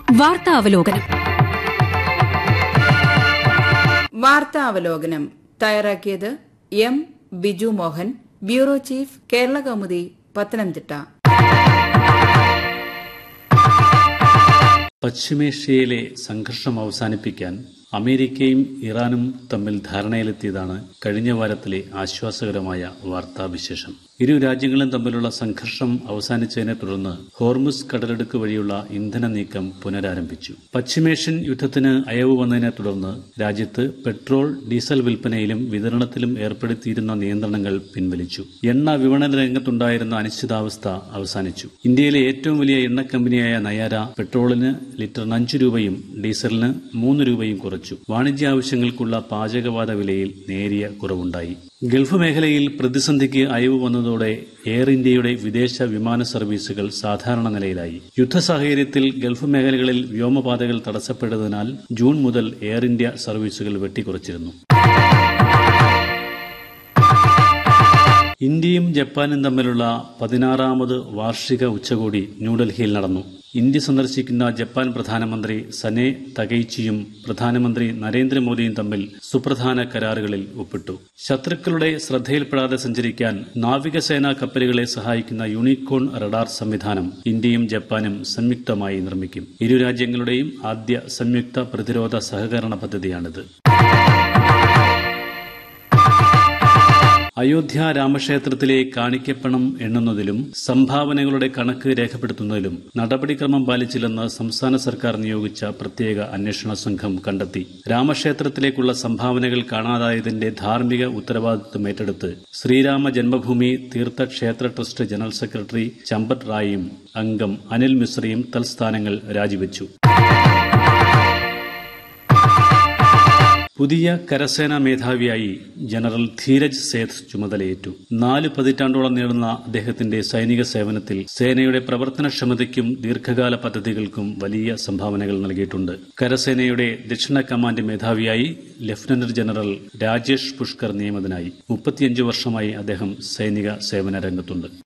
വാർത്താ അവലോകനം വാർത്താ അവലോകനം തയ്യാറാക്കിയത് M Biju Mohan bureau chief Kerala Kaumudi Pathanamthitta പശ്ചിമേഷ്യയിലെ സംഘർഷം അവസാനിപ്പിക്കാൻ അമേരിക്കയും ഇറാനും തമ്മിൽ ധാരണയിലെത്തിയതാണ് കഴിഞ്ഞ വാരത്തിലെ ആശ്വാസകരമായ വാർത്താവിശേഷം ഇരു രാജ്യങ്ങളും തമ്മിലുള്ള സംഘർഷം അവസാനിച്ചതിനെ തുടർന്ന് ഹോർമുസ് കടലെടുക്ക് വഴിയുള്ള ഇന്ധന നീക്കം പുനരാരംഭിച്ചു പശ്ചിമേഷ്യൻ യുദ്ധത്തിന് അയവ് വന്നതിനെ തുടർന്ന് രാജ്യത്ത് പെട്രോൾ ഡീസൽ വിൽപ്പനയിലും വിതരണത്തിലും ഏർപ്പെടുത്തിയിരുന്ന നിയന്ത്രണങ്ങൾ പിൻവലിച്ചു എണ്ണ വിപണന രംഗത്തുണ്ടായിരുന്ന അനിശ്ചിതാവസ്ഥ അവസാനിച്ചു ഇന്ത്യയിലെ ഏറ്റവും വലിയ എണ്ണ കമ്പനിയായ നയാര പെട്രോളിന് ലിറ്ററിന് അഞ്ചു രൂപയും ഡീസലിന് മൂന്ന് രൂപയും കുറച്ചു വാണിജ്യ ആവശ്യങ്ങൾക്കുള്ള പാചകവാത വിലയിൽ നേരിയ കുറവുണ്ടായി ഗൾഫ് മേഖലയിൽ പ്രതിസന്ധിക്ക് അയവ് വന്നതോടെ എയർ ഇന്ത്യയുടെ വിദേശ വിമാന സർവീസുകൾ സാധാരണ നിലയിലായി യുദ്ധ സാഹചര്യത്തിൽ ഗൾഫ് മേഖലകളിൽ വ്യോമപാതകൾ തടസ്സപ്പെട്ടതിനാൽ ജൂൺ മുതൽ എയർ ഇന്ത്യ സർവീസുകൾ വെട്ടിക്കുറച്ചിരുന്നു ഇന്ത്യയും ജപ്പാനും തമ്മിലുള്ള പതിനാറാമത് വാർഷിക ഉച്ചകോടി ന്യൂഡൽഹിയിൽ നടന്നു ഇന്ത്യ സന്ദർശിക്കുന്ന ജപ്പാൻ പ്രധാനമന്ത്രി സനെ തകൈച്ചിയും പ്രധാനമന്ത്രി നരേന്ദ്രമോദിയും തമ്മിൽ സുപ്രധാന കരാറുകളിൽ ഒപ്പിട്ടു ശത്രുക്കളുടെ ശ്രദ്ധയിൽപ്പെടാതെ സഞ്ചരിക്കാൻ നാവികസേനാ കപ്പലുകളെ സഹായിക്കുന്ന യൂണിക്കോൺ റഡാർ സംവിധാനം ഇന്ത്യയും ജപ്പാനും സംയുക്തമായി നിർമ്മിക്കും ഇരു രാജ്യങ്ങളുടെയും ആദ്യ സംയുക്ത പ്രതിരോധ സഹകരണ പദ്ധതിയാണിത് അയോധ്യ രാമക്ഷേത്രത്തിലെ കാണിക്കപ്പണം എണ്ണുന്നതിലും സംഭാവനകളുടെ കണക്ക് രേഖപ്പെടുത്തുന്നതിലും നടപടിക്രമം പാലിച്ചില്ലെന്ന് സംസ്ഥാന സർക്കാർ നിയോഗിച്ച പ്രത്യേക അന്വേഷണ സംഘം കണ്ടെത്തി രാമക്ഷേത്രത്തിലേക്കുള്ള സംഭാവനകൾ കാണാതായതിന്റെ ധാർമ്മിക ഉത്തരവാദിത്വം ഏറ്റെടുത്ത് Shri Rama Janmabhoomi Teertha Kshetra trust general secretary Champat റായിയും അംഗം അനിൽ മിശ്രയും തൽസ്ഥാനങ്ങൾ രാജിവെച്ചു പുതിയ കരസേനാ മേധാവിയായി ജനറൽ ധീരജ് സേത്ത് ചുമതലയേറ്റു നാല് പതിറ്റാണ്ടോളം നീളുന്ന അദ്ദേഹത്തിന്റെ സൈനിക സേവനത്തിൽ സേനയുടെ പ്രവർത്തനക്ഷമതയ്ക്കും ദീർഘകാല പദ്ധതികൾക്കും വലിയ സംഭാവനകൾ നൽകിയിട്ടുണ്ട് കരസേനയുടെ ദക്ഷിണ കമാൻഡ് മേധാവിയായി ലഫ്റ്റനന്റ് ജനറൽ രാജേഷ് പുഷ്കർ നിയമിതനായി മുപ്പത്തിയഞ്ച് വർഷമായി അദ്ദേഹം സൈനിക സേവന രംഗത്തുണ്ട്